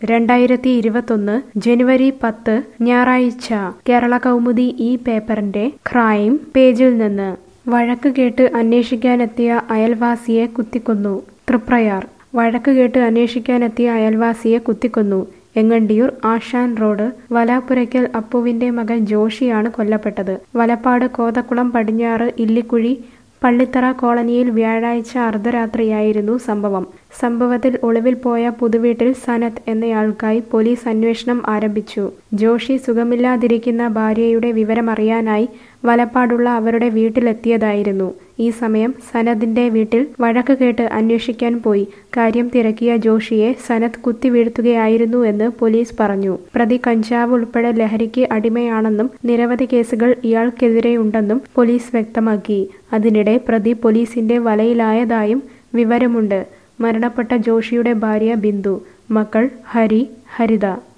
രണ്ടായിരത്തി ഇരുപത്തൊന്ന് ജനുവരി പത്ത് ഞായറാഴ്ച കേരള കൗമുദി ഈ പേപ്പറിന്റെ ക്രൈം പേജിൽ നിന്ന് വഴക്ക് കേട്ട് അന്വേഷിക്കാനെത്തിയ അയൽവാസിയെ കുത്തിക്കൊന്നു തൃപ്രയാർ വഴക്ക് കേട്ട് അന്വേഷിക്കാനെത്തിയ അയൽവാസിയെ കുത്തിക്കൊന്നു എങ്ങണ്ടിയൂർ ആശാൻ റോഡ് വലാപുരയ്ക്കൽ അപ്പുവിന്റെ മകൻ ജോഷിയാണ് കൊല്ലപ്പെട്ടത് വലപ്പാട് കോതക്കുളം പടിഞ്ഞാറ് ഇല്ലിക്കുഴി പള്ളിത്തറ കോളനിയിൽ വ്യാഴാഴ്ച അർദ്ധരാത്രിയായിരുന്നു സംഭവം സംഭവത്തിൽ ഒളിവിൽ പോയ പുതുവീട്ടിൽ സനത്ത് എന്നയാൾക്കായി പോലീസ് അന്വേഷണം ആരംഭിച്ചു ജോഷി സുഖമില്ലാതിരിക്കുന്ന ഭാര്യയുടെ വിവരമറിയാനായി വലപ്പാടുള്ള അവരുടെ വീട്ടിലെത്തിയതായിരുന്നു ഈ സമയം സനദിന്റെ വീട്ടിൽ വഴക്ക് കേട്ട് അന്വേഷിക്കാൻ പോയി കാര്യം തിരക്കിയ ജോഷിയെ സനത്ത് കുത്തിവീഴ്ത്തുകയായിരുന്നു എന്ന് പോലീസ് പറഞ്ഞു പ്രതി കഞ്ചാവ് ഉൾപ്പെടെ ലഹരിക്ക് അടിമയാണെന്നും നിരവധി കേസുകൾ ഇയാൾക്കെതിരെയുണ്ടെന്നും പോലീസ് വ്യക്തമാക്കി അതിനിടെ പ്രതി പോലീസിന്റെ വലയിലായതായും വിവരമുണ്ട് മരണപ്പെട്ട ജോഷിയുടെ ഭാര്യ ബിന്ദു മക്കൾ ഹരി ഹരിത